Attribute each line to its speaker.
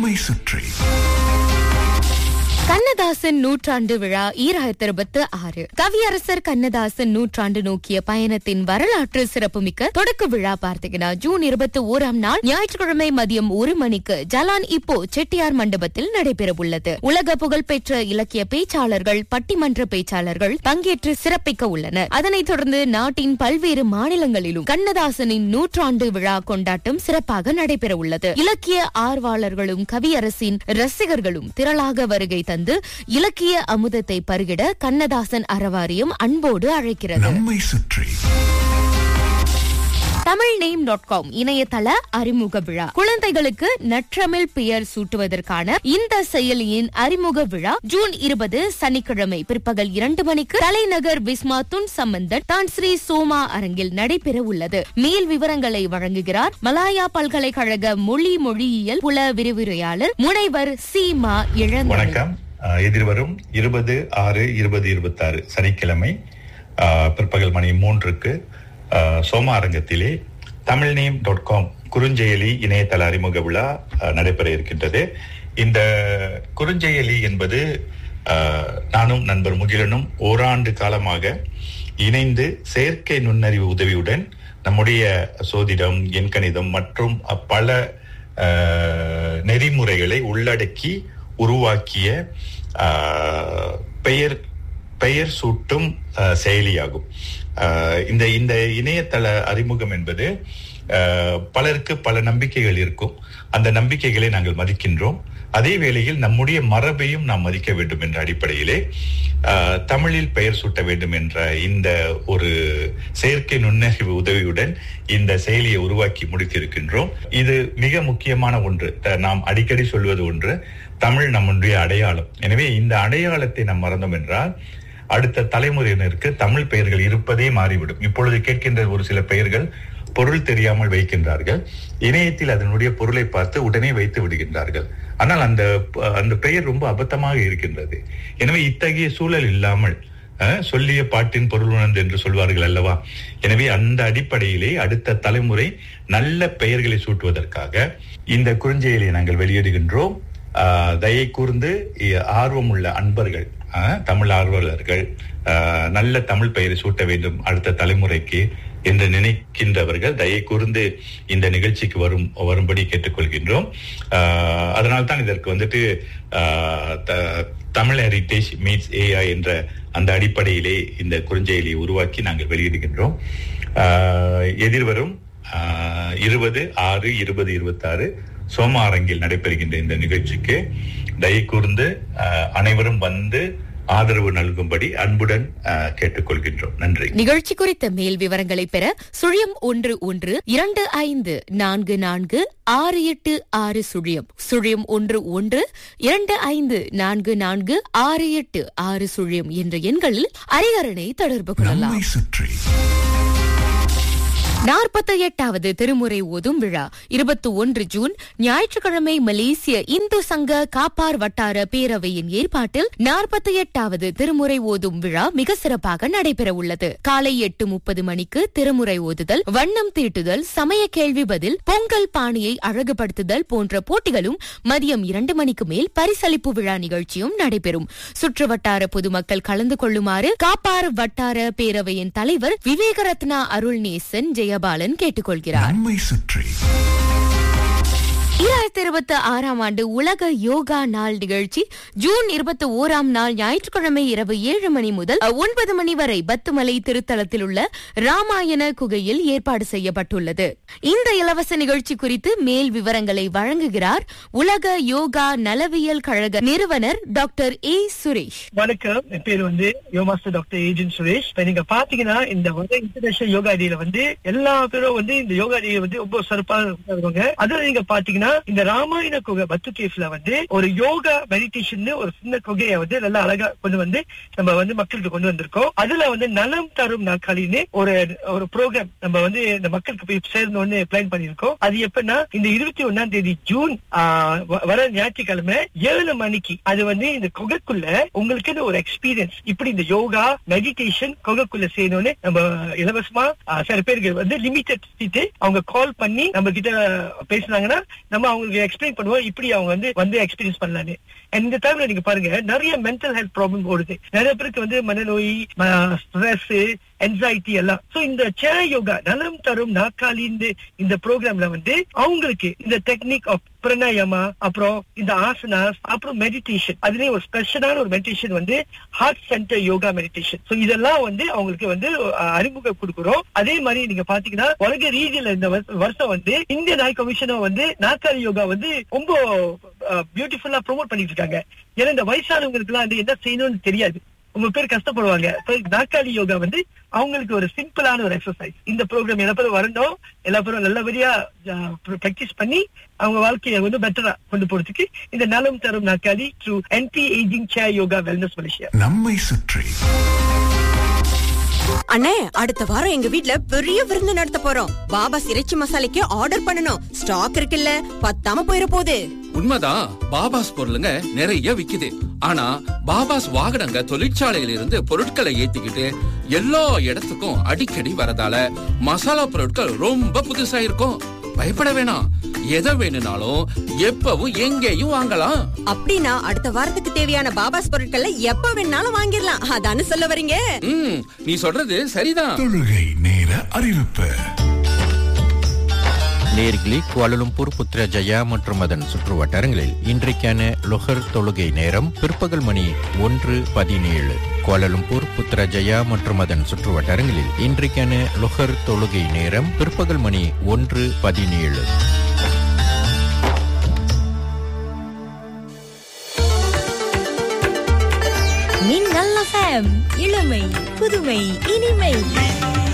Speaker 1: நம்மை சுற்றி
Speaker 2: கண்ணதாசன் நூற்றாண்டு விழா ஈராயிரத்தி இருபத்தி ஆறு கவியரசர் கண்ணதாசன் நூற்றாண்டு நோக்கிய பயணத்தின் வரலாற்று சிறப்புமிக்க தொடக்க விழா பார்த்தீங்கன்னா ஜூன் இருபத்தி ஓராம் நாள் ஞாயிற்றுக்கிழமை மதியம் ஒரு மணிக்கு ஜலான் இப்போ செட்டியார் மண்டபத்தில் நடைபெறவுள்ளது உலக புகழ்பெற்ற இலக்கிய பேச்சாளர்கள் பட்டிமன்ற பேச்சாளர்கள் பங்கேற்று சிறப்பிக்க உள்ளனர் அதனைத் தொடர்ந்து நாட்டின் பல்வேறு மாநிலங்களிலும் கண்ணதாசனின் நூற்றாண்டு விழா கொண்டாட்டம் சிறப்பாக நடைபெறவுள்ளது இலக்கிய ஆர்வலர்களும் கவியரசின் ரசிகர்களும் திரளாக வருகை தந்து இலக்கிய அமுதத்தை பருகிட கண்ணதாசன் அறவாரியம் அன்போடு அழைக்கிறது
Speaker 1: நம்மை சுற்றி
Speaker 2: தமிழ் நேம் டாட் காம் இணையதள அறிமுக விழா குழந்தைகளுக்கு நற்றமிழ் பெயர் சூட்டுவதற்கான இந்த செயலியின் அறிமுக விழா ஜூன் இருபது சனிக்கிழமை பிற்பகல் இரண்டு மணிக்கு தலைநகர் விஸ்மா துன் சம்பந்தன் தான் ஸ்ரீ சோமா அரங்கில் நடைபெற உள்ளது மேல் விவரங்களை வழங்குகிறார் மலாயா பல்கலைக்கழக மொழி மொழியியல் புல விரிவுரையாளர் முனைவர் சீமா இழந்த
Speaker 3: வணக்கம் அஹ், எதிர்வரும் இருபது ஆறு இருபது இருபத்தாறு சனிக்கிழமை அஹ், பிற்பகல் மணி மூன்றுக்கு அஹ், சோமா அரங்கத்திலே தமிழ் நேம் டாட் காம் குறுஞ்செயலி இணையதள அறிமுக விழா அஹ், நடைபெற இருக்கின்றது இந்த குறுஞ்செயலி என்பது அஹ், நானும் நண்பர் முகிலனும் ஓராண்டு காலமாக இணைந்து செயற்கை நுண்ணறிவு உதவியுடன் நம்முடைய சோதிடம் எண்கணிதம் மற்றும் அஹ், பல அஹ், நெறிமுறைகளை உள்ளடக்கி உருவாக்கிய அஹ், பெயர் பெயர் சூட்டும் அஹ், செயலியாகும் அஹ், இந்த இந்த இணையதள அறிமுகம் என்பது அஹ், பலருக்கு பல நம்பிக்கைகள் இருக்கும் அந்த நம்பிக்கைகளை நாங்கள் மதிக்கின்றோம் அதே வேளையில் நம்முடைய மரபையும் நாம் மதிக்க வேண்டும் என்ற அடிப்படையிலே அஹ், தமிழில் பெயர் சூட்ட வேண்டும் என்ற இந்த ஒரு செயற்கை நுண்ணறிவு உதவியுடன் இந்த செயலியை உருவாக்கி முடித்திருக்கின்றோம் இது மிக முக்கியமான ஒன்று த- நாம் அடிக்கடி சொல்வது ஒன்று தமிழ் நம்முடைய அடையாளம் எனவே இந்த அடையாளத்தை நாம் மறந்தோம் என்றால் அடுத்த தலைமுறையினருக்கு தமிழ் பெயர்கள் இருப்பதே மாறிவிடும் இப்பொழுது கேட்கின்ற ஒரு சில பெயர்கள் பொருள் தெரியாமல் வைக்கின்றார்கள் இணையத்தில் அதனுடைய பொருளை பார்த்து உடனே வைத்து விடுகின்றார்கள் ஆனால் அந்த அந்த பெயர் ரொம்ப அபத்தமாக இருக்கின்றது எனவே இத்தகைய சூழல் இல்லாமல் அஹ், சொல்லிய பாட்டின் பொருள் உணர்ந்து என்று சொல்வார்கள் அல்லவா எனவே அந்த அடிப்படையிலே அடுத்த தலைமுறை நல்ல பெயர்களை சூட்டுவதற்காக இந்த குறுஞ்செயலை நாங்கள் வெளியிடுகின்றோம் ஆஹ், தயை கூர்ந்து இ- ஆர்வமுள்ள அன்பர்கள் ஆஹ், தமிழ் ஆர்வலர்கள் ஆஹ், நல்ல தமிழ் பெயரை சூட்ட வேண்டும் அடுத்த தலைமுறைக்கு என்று நினைக்கின்றவர்கள் தயை கூர்ந்து இந்த நிகழ்ச்சிக்கு வரும் வரும்படி கேட்டுக்கொள்கின்றோம் ஆஹ், அதனால்தான் இதற்கு வந்துட்டு ஆஹ், த- தமிழ் ஹெரிட்டேஜ் மீட்ஸ் ஏஐ என்ற அந்த அடிப்படையிலே இந்த குறுஞ்செயலியை உருவாக்கி நாங்கள் வெளியிடுகின்றோம் ஆஹ், எதிர்வரும் ஆஹ், இருபது ஆறு இருபது இருபத்தாறு சோமா அரங்கில் நடைபெறுகின்ற இந்த நிகழ்ச்சிக்கு தயை கூர்ந்து ஆஹ், அனைவரும் வந்து ஆதரவு நல்கும்படி அன்புடன் ஆஹ், கேட்டுக்கொள்கின்றோம் நன்றி
Speaker 2: நிகழ்ச்சி குறித்த மேல் விவரங்களை பெற சுழியம் ஒன்று ஒன்று இரண்டு ஐந்து நான்கு நான்கு ஆறு எட்டு ஆறு சுழியம் சுழியம் ஒன்று ஒன்று இரண்டு ஐந்து நான்கு நான்கு ஆறு எட்டு ஆறு சுழியம் என்ற எண்களில் அரிகரனை தொடர்பு கொள்ளலாம்
Speaker 1: நம்மை சுற்றி
Speaker 2: நாற்பத்தி எட்டாவது திருமுறை ஓதும் விழா இருபத்தி ஒன்று ஜூன் ஞாயிற்றுக்கிழமை மலேசிய இந்து சங்க காப்பார் வட்டார பேரவையின் ஏற்பாட்டில் நாற்பத்தி எட்டாவது திருமுறை ஓதும் விழா மிக சிறப்பாக நடைபெற உள்ளது காலை எட்டு முப்பது மணிக்கு திருமுறை ஓதுதல் வண்ணம் தீட்டுதல் சமய கேள்வி பதில் பொங்கல் பாணியை அழகுபடுத்துதல் போன்ற போட்டிகளும் மதியம் இரண்டு மணிக்கு மேல் பரிசளிப்பு விழா நிகழ்ச்சியும் நடைபெறும் சுற்றுவட்டார பொதுமக்கள் கலந்து கொள்ளுமாறு காப்பார் வட்டார பேரவையின் தலைவர் விவேகரத்னா அருள்நேசன் ஜெயபாலன் கேட்டுக்கொள்கிறார்
Speaker 1: நம்மை சுற்றி
Speaker 2: இரண்டாயிரத்தி இருபத்தி ஆறாம் ஆண்டு உலக யோகா நாள் நிகழ்ச்சி ஜூன் இருபத்தி ஓராம் நாள் ஞாயிற்றுக்கிழமை இரவு ஏழு மணி முதல் அஹ், ஒன்பது மணி வரை பத்துமலை திருத்தலத்தில் உள்ள ராமாயண குகையில் ஏற்பாடு செய்யப்பட்டுள்ளது இந்த இலவச நிகழ்ச்சி குறித்து மேல் விவரங்களை வழங்குகிறார் உலக யோகா நலவியல் கழக நிறுவனர் டாக்டர் ஏ சுரேஷ்
Speaker 4: வணக்கம் என் பேர் வந்து யோமாஸ்டர் டாக்டர் ஏஜென்ட் சுரேஷ் இப்ப நீங்க பாத்தீங்கன்னா இந்த வந்து இன்டர்நேஷனல் யோகா டேல வந்து எல்லா பேரும் வந்து இந்த யோகா டே வந்து ரொம்ப சிறப்பா கொண்டாடுவாங்க அதுல நீங்க பாத்தீங்கன்னா இந்த ராமாயண குகை பத்து கேஃப்ல வந்து ஒரு யோகா மெடிடேஷன் ஒரு சின்ன குகையை வந்து நல்லா அழகா கொண்டு வந்து நம்ம வந்து மக்களுக்கு கொண்டு வந்திருக்கோம் அதுல வந்து நலம் தரும் நாற்காலின்னு ஒரு ஒரு ப்ரோக்ராம் நம்ம வந்து இந்த மக்களுக்கு போய் சேர்ந்தோன்னு பிளான் பண்ணிருக்கோம் அது எப்பன்னா இந்த இருபத்தி ஒன்னாம் தேதி ஜூன் ஆஹ், வ- வர ஞாயிற்றுக்கிழமை ஏழு மணிக்கு அது வந்து இந்த குகைக்குள்ள உங்களுக்கு ஒரு எக்ஸ்பீரியன்ஸ் இப்படி இந்த யோகா மெடிடேஷன் குகைக்குள்ள செய்யணும்னு நம்ம இலவசமா ஆஹ், சில பேருக்கு வந்து லிமிடெட் சீட்டு அவங்க கால் பண்ணி நம்ம கிட்ட பேசினாங்கன்னா நம்ம நம்ம அவங்களுக்கு எக்ஸ்பிளைன் பண்ணுவோம் இப்படி அவங்க வந்து வந்து எக்ஸ்பீரியன்ஸ் பண்ணலான்னு And இந்த டைம்ல நீங்க பாருங்க நிறைய மென்டல் ஹெல்த் ப்ராப்ளம் ஓடுது நிறைய பேருக்கு வந்து மனநோய் ஸ்ட்ரெஸ் என்சைட்டி எல்லாம் சோ இந்த சேர் யோகா நலம் தரும் நாற்காலி இந்த இந்த ப்ரோக்ராம்ல வந்து அவங்களுக்கு இந்த டெக்னிக் ஆஃப் பிரணயமா அப்புறம் இந்த ஆசனாஸ் அப்புறம் மெடிடேஷன் அதுலயே ஒரு ஸ்பெஷலான ஒரு மெடிடேஷன் வந்து heart centre yoga meditation so இதெல்லாம் வந்து அவங்களுக்கு வந்து அஹ், அறிமுகம் கொடுக்குறோம் அதே மாதிரி நீங்க பாத்தீங்கன்னா உலக ரீதியில இந்த வருஷ- வருஷம் வந்து இந்தியன் ஹை கமிஷனும் வந்து நாற்காலி யோகா வந்து ரொம்ப பியூட்டிஃபுல்லா ப்ரோமோட் பண்ணிட்டு இருக்காங்க ஏன்னா இந்த வயசானவங்களுக்கு எல்லாம் வந்து என்ன செய்யணும்னு தெரியாது ரொம்ப பேர் கஷ்டப்படுவாங்க இப்ப நாற்காலி யோகா வந்து அவங்களுக்கு ஒரு சிம்பிளான ஒரு எக்ஸசைஸ் இந்த ப்ரோக்ராம் எல்லா பேரும் வரணும் எல்லா பேரும் நல்லபடியா பிராக்டிஸ் பண்ணி அவங்க வாழ்க்கையை வந்து பெட்டரா கொண்டு போறதுக்கு இந்த நலம் தரும் நாற்காலி through anti ageing chair yoga wellness Malaysia
Speaker 1: நம்மை சுற்றி
Speaker 5: அண்ணே அடுத்த வாரம் எங்க வீட்ல பெரிய விருந்து நடத்த போறோம் பாபா இறைச்சி மசாலைக்கு ஆர்டர் பண்ணனும் ஸ்டாக் இருக்குல்ல பத்தாம போயிட போகுது
Speaker 6: உண்மைதான் பாபாஸ் பொருளுங்க நிறைய விக்குது ஆனா பாபாஸ் வாகனங்க தொழிற்சாலையில இருந்து பொருட்களை ஏத்திக்கிட்டு எல்லா இடத்துக்கும் அடிக்கடி வரதால மசாலா பொருட்கள் ரொம்ப புதுசா இருக்கும் பயப்பட வேணாம் எதை வேணும்னாலும் எப்பவும் எங்கேயும் வாங்கலாம்
Speaker 5: அப்படின்னா அடுத்த வாரத்துக்கு தேவையான பாபாஸ் பொருட்களை எப்ப வேணாலும் வாங்கிடலாம் அதானே சொல்ல வரீங்க
Speaker 6: ம் நீ சொல்றது சரிதான்
Speaker 1: தொழுகை நேர அறிவிப்பு
Speaker 7: நேர்கிலி குவாலலும்பூர் புத்ரஜயா மற்றும் அதன் சுற்று வட்டாரங்களில் இன்றைக்கான லொஹர் தொழுகை நேரம் பிற்பகல் மணி ஒன்று பதினேழு குவாலலும்பூர் புத்ரஜயா மற்றும் அதன் சுற்று வட்டாரங்களில் இன்றைக்கான லொஹர் தொழுகை நேரம் பிற்பகல் மணி ஒன்று பதினேழு
Speaker 8: மின்னல் எஃப்எம் இளமை புதுமை இனிமை